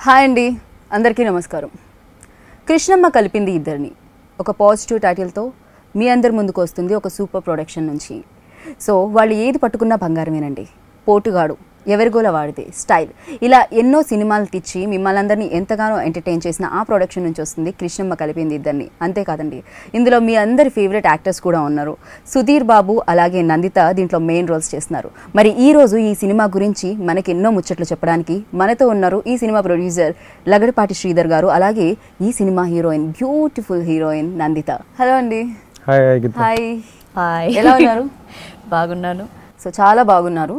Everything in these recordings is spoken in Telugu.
హాయ్ అండి అందరికీ నమస్కారం కృష్ణమ్మ కలిపింది ఇద్దరిని ఒక పాజిటివ్ టైటిల్తో మీ అందరి ముందుకు వస్తుంది ఒక సూపర్ ప్రొడక్షన్ నుంచి సో వాళ్ళు ఏది పట్టుకున్నా బంగారమేనండి పోటుగాడు ఎవరిగోల వాడితే స్టైల్ ఇలా ఎన్నో సినిమాలు తెచ్చి మిమ్మల్ని అందరినీ ఎంతగానో ఎంటర్టైన్ చేసిన ఆ ప్రొడక్షన్ నుంచి వస్తుంది కృష్ణమ్మ కలిపింది ఇద్దరిని అంతేకాదండి ఇందులో మీ అందరి ఫేవరెట్ యాక్టర్స్ కూడా ఉన్నారు సుధీర్ బాబు అలాగే నందిత దీంట్లో మెయిన్ రోల్స్ చేస్తున్నారు మరి ఈ రోజు ఈ సినిమా గురించి మనకి ఎన్నో ముచ్చట్లు చెప్పడానికి మనతో ఉన్నారు ఈ సినిమా ప్రొడ్యూసర్ లగడపాటి శ్రీధర్ గారు అలాగే ఈ cinema heroine beautiful heroine Nanditha hello అండి hi hi Geetha hi hi ఎలా ఉన్నారు బాగున్నాను సో చాలా బాగున్నారు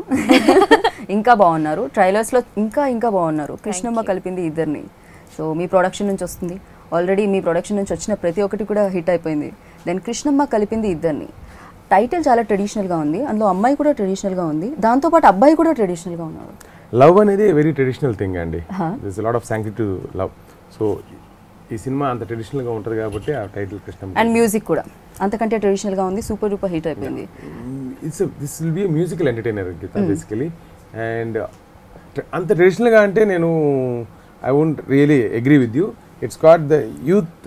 ఇంకా బాగున్నారు ట్రైలర్స్లో ఇంకా ఇంకా బాగున్నారు కృష్ణమ్మ కలిపింది ఇద్దరిని సో మీ ప్రొడక్షన్ నుంచి వస్తుంది ఆల్రెడీ మీ ప్రొడక్షన్ నుంచి వచ్చిన ప్రతి ఒక్కటి కూడా హిట్ అయిపోయింది దెన్ కృష్ణమ్మ కలిపింది ఇద్దరిని టైటిల్ చాలా ట్రెడిషనల్గా ఉంది అందులో అమ్మాయి కూడా ట్రెడిషనల్గా ఉంది దాంతోపాటు అబ్బాయి కూడా ట్రెడిషనల్గా ఉన్నారు లవ్ అనేది వెరీ ట్రెడిషనల్ థింగ్ అండి this lot of sanctity to love so ఈ సినిమా అంత ట్రెడిషనల్ గా ఉంటుంది కాబట్టి ఆ టైటిల్ కృష్ణ అండ్ మ్యూజిక్ కూడా అంతకంటే ట్రెడిషనల్గా ఉంది సూపర్ డూపర్ హిట్ అయిపోయింది it's this will be musical entertainer Geetha basically and అంత ట్రెడిషనల్ గా అంటే నేను I won't really agree with you it's got the youth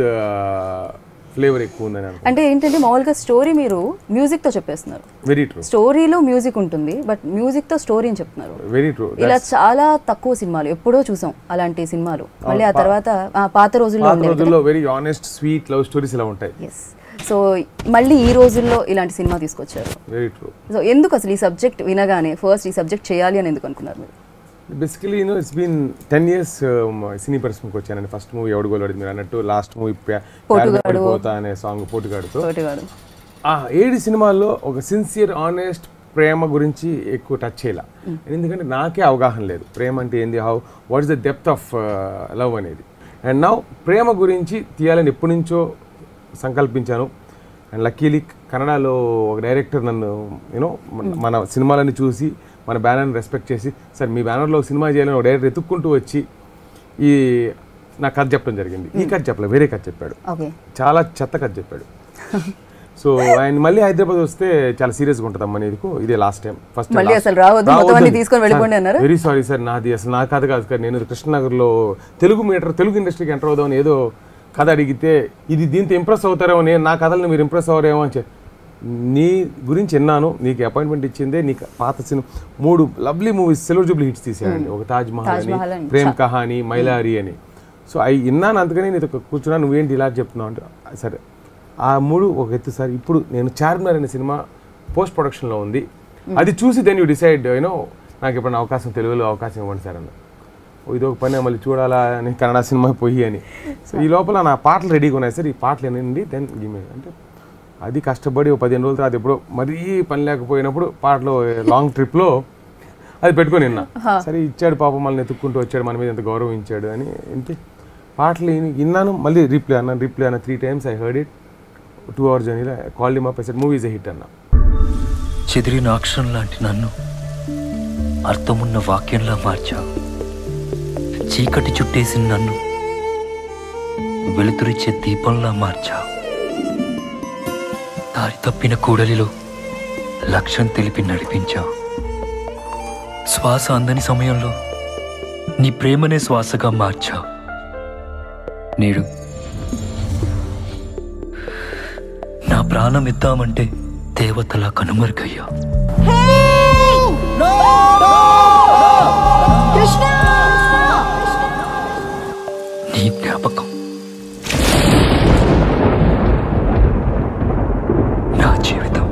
flavour ఎక్కువ ఉందని అనుకో అంటే ఏంటంటే మామూలుగా స్టోరీ మీరు మ్యూజిక్తో చెప్పేస్తున్నారు వెరీ ట్రూ స్టోరీలో మ్యూజిక్ ఉంటుంది బట్ మ్యూజిక్తో స్టోరీని చెప్తున్నారు వెరీ ట్రూ ఇలా చాలా తక్కువ సినిమాలు ఎప్పుడో చూసాం అలాంటి సినిమాలు మళ్ళీ ఆ తర్వాత ఆ, పాత రోజుల్లో పాత ఉండేవి రోజుల్లో very honest sweet love stories ఇలా ఉంటాయి ఎస్ సో మళ్ళీ ఈ రోజుల్లో ఇలాంటి సినిమా తీసుకొచ్చారు వెరీ ట్రూ సో ఎందుకు అసలు ఈ సబ్జెక్ట్ వినగానే ఫస్ట్ ఈ సబ్జెక్ట్ చేయాలి అని ఎందుకు అనుకున్నారు మీరు basically you know it's been ten years cine పరిశ్రమకి వచ్చానండి ఫస్ట్ మూవీ ఎవడు గోలవాడి మీరు అన్నట్టు లాస్ట్ మూవీ పోటుగాడు. పోతా అనే సాంగ్ పోటుగాడుతో తోటివాడు ఆ ఏడు సినిమాల్లో ఒక సిన్సియర్ ఆనెస్ట్ ప్రేమ గురించి ఎక్కువ టచ్ చేయాల ఎందుకంటే నాకే అవగాహన లేదు ప్రేమ అంటే ఏంది how what is the depth of love అనేది అండ్ నా ప్రేమ గురించి తీయాలని ఎప్పటి నుంచో సంకల్పించాను అండ్ లక్కీలీ కన్నడలో ఒక డైరెక్టర్ నన్ను యూనో మన సినిమాలని చూసి మన బ్యానర్ని రెస్పెక్ట్ చేసి సార్ మీ బ్యానర్లో ఒక సినిమా చేయాలని ఒక డైరెక్టర్ ఎత్తుక్కుంటూ వచ్చి ఈ నా కథ చెప్పడం జరిగింది ఈ కథ చెప్పలేదు వేరే కథ చెప్పాడు ఓకే చాలా చెత్త కథ చెప్పాడు సో ఆయన మళ్ళీ హైదరాబాద్ వస్తే చాలా సీరియస్గా ఉంటుంది అమ్మ నీకు ఇదే లాస్ట్ టైం ఫస్ట్ మళ్ళీ అసలు రావద్దు, మొత్తం అన్ని తీసుకొని వెళ్ళిపోండి అన్నారా? వెరీ సారీ సార్ నాది అసలు నా కథ కాదు సార్ నేను కృష్ణనగర్లో తెలుగు మీటర్ తెలుగు ఇండస్ట్రీకి ఎంటర్ అవుదామని ఏదో కథ అడిగితే ఇది దీంతో ఇంప్రెస్ అవుతారేమో నేను నా కథలను మీరు ఇంప్రెస్ అవ్వరేమో అని చెప్పి నీ గురించి విన్నాను నీకు అపాయింట్మెంట్ ఇచ్చిందే నీకు పాత సినిమా మూడు lovely movies silver jubilee hits తీసాయండి ఒక తాజ్ మహల్ తాజ్ మహల్ అని అని. ప్రేమ్ కహాని మైలారి అని సో అవి విన్నాను అందుకని నీతో కూర్చున్నా నువ్వేంటి ఇలా చెప్తున్నావు అంటే సరే ఆ మూడు ఒక ఎత్తు సార్ ఇప్పుడు నేను చార్మినార్ అనే సినిమా పోస్ట్ ప్రొడక్షన్లో ఉంది అది చూసి దెన్ యూ డిసైడ్ యూనో నాకు ఎప్పుడైనా అవకాశం తెలుగులో అవకాశం ఇవ్వండి సార్ అన్న ఓ, ఇది ఒక పని మళ్ళీ చూడాలా అని కన్నడ సినిమా పోయి అని సో ఈ లోపల నా పాటలు రెడీగా ఉన్నాయి సార్ ఈ పాటలు ఏనండి దెన్ గిమే అంటే అది కష్టపడి ఒక పదిహేను రోజుల తర్వాత ఎప్పుడో మరీ పని లేకపోయినప్పుడు పాటలు లాంగ్ ట్రిప్లో అది పెట్టుకొని విన్నా సరే ఇచ్చాడు పాపం మళ్ళీ ఎత్తుక్కుంటూ వచ్చాడు మన మీద ఎంత గౌరవం ఇచ్చాడు అని ఇంతే పాటలు విని- విన్నాను మళ్ళీ రీప్లే అన్నాను రీప్లే అన్న three times I heard it two hours జర్నీలో కాల్ మా పెసెట్ మూవీ ఇస్ ఎ హిట్ అన్న చెదిరిన అక్షరం లాంటి నన్ను అర్థమున్న వాక్యంలా మార్చావు చీకటి చుట్టేసిన నన్ను వెలుతురిచ్చే దీపంలా మార్చావు దారి తప్పిన కూడలిలో లక్ష్యం తెలిపి నడిపించావు శ్వాస అందని సమయంలో నీ ప్రేమనే శ్వాసగా మార్చావు నేడు నా ప్రాణం ఇద్దామంటే దేవతలా కనుమరుగయ్యా నీ జ్ఞాపకం నా జీవితం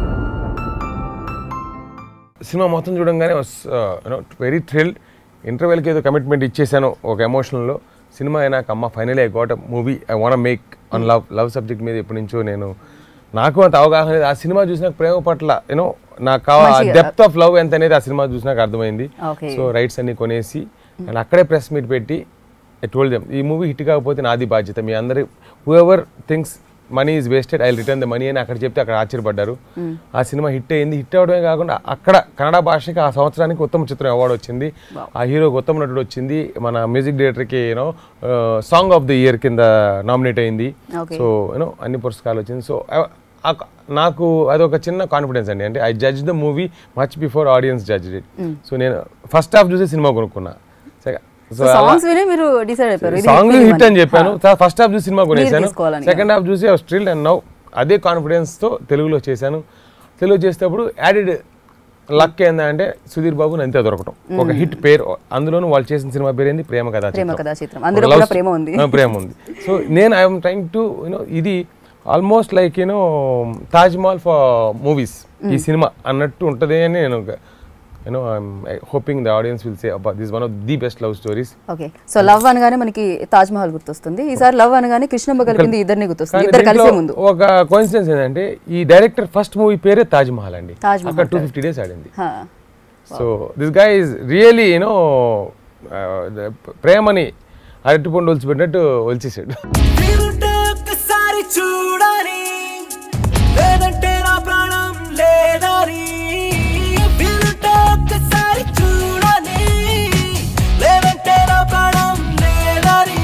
సినిమా మొత్తం చూడంగానే వెరీ థ్రిల్డ్ ఇంటర్వెల్కి ఏదో కమిట్మెంట్ ఇచ్చేసాను ఒక ఎమోషనల్లో సినిమా అయినాక అమ్మ finally I got a movie I want make on love love subject మీద ఎప్పటి నుంచో నేను నాకు అంత అవగాహన లేదు ఆ సినిమా చూసినాక ప్రేమ పట్ల యూనో నాకు మంచిగా. డెప్త్ ఆఫ్ లవ్ ఎంత అనేది ఆ సినిమా చూసినాక అర్థమైంది Okay. సో రైట్స్ అన్ని కొనేసి అండ్ అక్కడే ప్రెస్ మీట్ పెట్టి ఐ టోల్డ్ దెమ్ ఈ మూవీ హిట్ కాకపోతే నాది బాధ్యత మీ అందరి whoever things money is wasted I return the money అని అక్కడ చెప్తే అక్కడ ఆశ్చర్యపడ్డారు ఆ సినిమా హిట్ అయింది హిట్ అవడమే కాకుండా అక్కడ కన్నడ భాషకి ఆ సంవత్సరానికి ఉత్తమ చిత్రం అవార్డు వచ్చింది ఆ హీరోకి ఉత్తమ నటుడు వచ్చింది మన మ్యూజిక్ డైరెక్టర్కి you know song of the year కింద నామినేట్ అయింది Okay. సో యూనో అన్ని పురస్కారాలు వచ్చింది సో నాకు అదొక చిన్న కాన్ఫిడెన్స్ అండి అంటే I judge the movie much before audience judge it so నేను ఫస్ట్ హాఫ్ చూసి సినిమా కొనుక్కున్నా సరే సో సాంగ్స్ వినే మీరు డిసైడ్ అయిపోయారు ఇది సాంగ్ film హిట్ అని అని. చెప్పాను ఫస్ట్ హాఫ్ చూసి సినిమా కొనేసాను తీసుకోవాలని. సెకండ్ హాఫ్ చూసి స్టిల్ అండ్ నౌ అదే కాన్ఫిడెన్స్ తో తెలుగులో చేశాను తెలుగు చేసేటప్పుడు యాడెడ్ లక్ ఏందంటే సుధీర్ బాబు నంతే దొరకటం ఒక హిట్ పేరు అందులోనూ వాళ్ళు చేసిన సినిమా పేరు ఏంది ప్రేమ కథా ప్రేమ చిత్రం. కథా చిత్రం. ఒక అందులో love కూడా sto- ప్రేమ ఉంది. ఆ, ప్రేమ ఉంది సో నేను ఐఎమ్ ట్రైంగ్ టు యూనో ఇది almost like you know Taj Mahal for movies ఈ సినిమా అన్నట్టు ఉంటుంది అని నేను you know I'm hoping the audience will say అబ్బా this one of the best love stories okay so love అనగానే మనకి తాజ్ మహల్ గుర్తొస్తుంది ఈసారి లవ్ అనగానే కృష్ణమ్మ కలిపింది ఇద్దరిని గుర్తొస్తుంది కానీ ఇద్దరు కలిసే దీంట్లో ముందు ఒక కోయిన్సిడెన్స్ ఏంటంటే ఈ డైరెక్టర్ ఫస్ట్ మూవీ పేరే తాజ్ మహల్ అండి తాజ్ మహల్ అక్కడ టూ ఫిఫ్టీ డేస్ ఆడింది హా. So this guy is really you know ప్రేమని అరటిపండు ఒలిచిపెట్టినట్టు ఒలిచేసాడు వీరుంటే ఒక్కసారి చూడాలి లేదంటే నా ప్రాణం లేదని వీరుంటే ఒక్కసారి చూడాలి లేదంటే నా ప్రాణం లేదని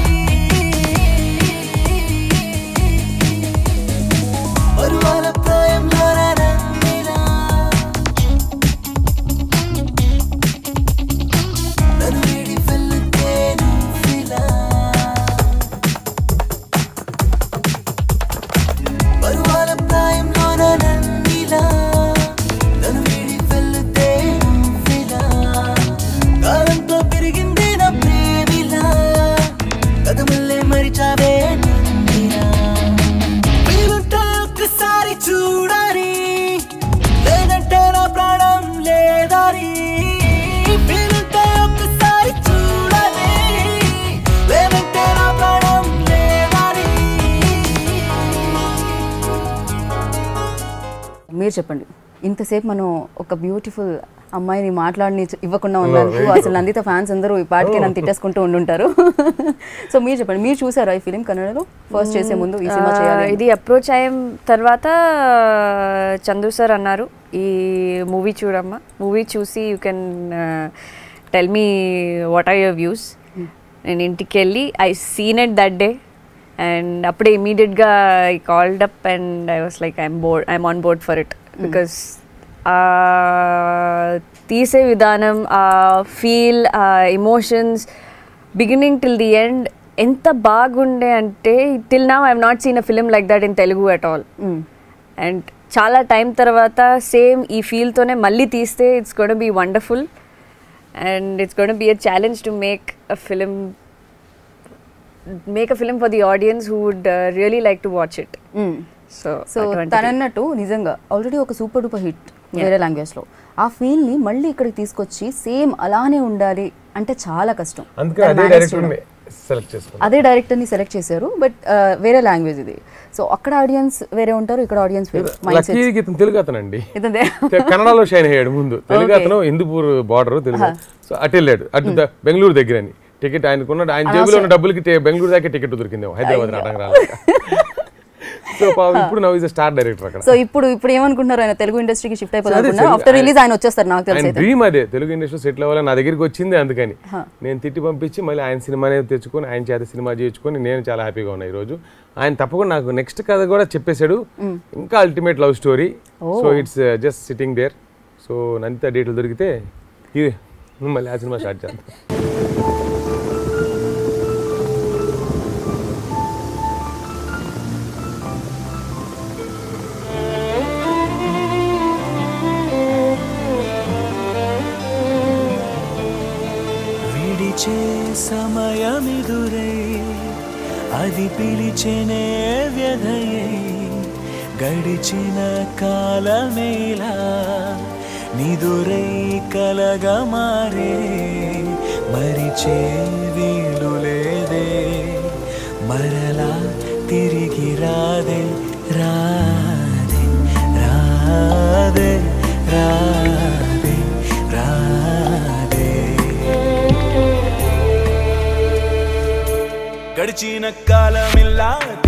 పరువాల ప్రాయంలో రంగిలా నన్ను వీడి వెళ్తే నువ్విలా పరువాల ప్రాయంలోన నన్నిలా నన్ను వీడి వెళ్తే నువ్విలా కాలంతో పెరిగింది నా ప్రేమిలా కథమల్లే మరిచావే నన్నిలా వీలుంటే ఒక్కసారి చూడాలి లేదంటే నా ప్రాణం లేదని వీలుంటే ఒక్కసారి చూడాలి లేదంటే నా ప్రాణం లేదని మీరు చెప్పండి ఇంతసేపు మనం ఒక బ్యూటిఫుల్ అమ్మాయిని మాట్లాడిని ఇవ్వకుండా ఉన్నందుకు అసలు నందిత ఫ్యాన్స్ అందరూ ఈ పాటికి నన్ను తిట్టేసుకుంటూ ఉండుంటారు సో మీరు చెప్పండి మీరు చూసారా ఈ ఫిలిం కన్నడలో ఫస్ట్ చేసే ముందు ఈ సినిమా ఆ, చేయాలి ఇది అప్రోచ్ అయిన తర్వాత చందు సార్ అన్నారు ఈ మూవీ చూడమ్మా మూవీ చూసి you can tell me what are your views నేను ఇంటికి వెళ్ళి I seen it that day and అప్పుడే ఇమీడియట్గా I called up and I was like I'm board I'm on board for it because తీసే విధానం ఆ ఫీల్ ఆ emotions beginning till the end ఎంత బాగుండే అంటే till now I not seen a film like that in Telugu at all and చాలా టైం తర్వాత సేమ్ ఈ ఫీల్తోనే మళ్ళీ తీస్తే it's gonna be wonderful and it's gonna be a challenge to make a film make a film for the audience who would really like to watch it so so తను అన్నట్టు నిజంగా ఆల్రెడీ ఒక సూపర్ డూపర్ హిట్ వేరే లాంగ్వేజ్ లో ఆ ఫీల్ ని మళ్ళీ ఇక్కడికి తీసుకొచ్చి సేమ్ అలానే ఉండాలి అంటే చాలా కష్టం అందుకే దాన్ని అదే manage డైరెక్టర్ చేయడం. సెలెక్ట్ చేసుకున్నాను అదే డైరెక్టర్ ని సెలెక్ట్ చేశారు బట్ వేరే లాంగ్వేజ్ ఇది సో అక్కడ ఆడియన్స్ వేరే ఉంటారు ఇక్కడ ఆడియన్స్ వేరే మైండ్ సెట్ లక్కీ ఇతను తెలుగు అతనండి ఇదే కన్నడలో షైన్ అయ్యాడు ముందు తెలుగు Okay. అతను హిందూపూర్ బార్డర్ తెలుగు సో అటు వెళ్ళాడు అటు ద- బెంగళూరు దగ్గర అని టికెట్ ఆయనకున్న ఆయన జేబులో ఉన్న డబ్బులకి టి- బెంగళూరు దాకా టికెట్ దొరికింది హైదరాబాద్ రావడానికి రాలేక సో పాపం ఇప్పుడు నవ్ ఇస్ స్టార్ డైరెక్టర్ అక్కడ సో ఇప్పుడు ఇప్పుడు ఏమనుకుంటున్నారు ఆయన తెలుగు ఇండస్ట్రీకి షిఫ్ట్ అయిపోతారు అదే అనుకున్నారు తెలుగు- ఆఫ్టర్ రిలీజ్ ఆయన వచ్చేస్తారు నాకు తెలిసి ఆయన అయితే డ్రీమ్ అదే తెలుగు ఇండస్ట్రీ సెటిల్ అవ్వాలని నా దగ్గరికి వచ్చింది అందుకని నేను తిట్టి పంపించి మళ్ళీ ఆయన సినిమానే తెచ్చుకొని ఆయన చేత సినిమా చేయించుకొని నేను చాలా హ్యాపీగా ఉన్నా ఈరోజు ఆయన తప్పకుండా నాకు నెక్స్ట్ కథ కూడా చెప్పేశాడు ఇంకా ultimate love story so it's just sitting there so నంత డేట్లు దొరికితే ఇది మళ్ళీ ఆ సినిమా స్టార్ట్ చేద్దాం విడిచే సమయమిదురై అది పిలిచెనే వ్యధయై గడిచిన కాలమేలా నిదురై కలగా మారే మరిచే వీలు లేదే మరలా తిరిగి రాదే రాదే రాదే రాదే రాదే గడిచిన కాలమిల్లా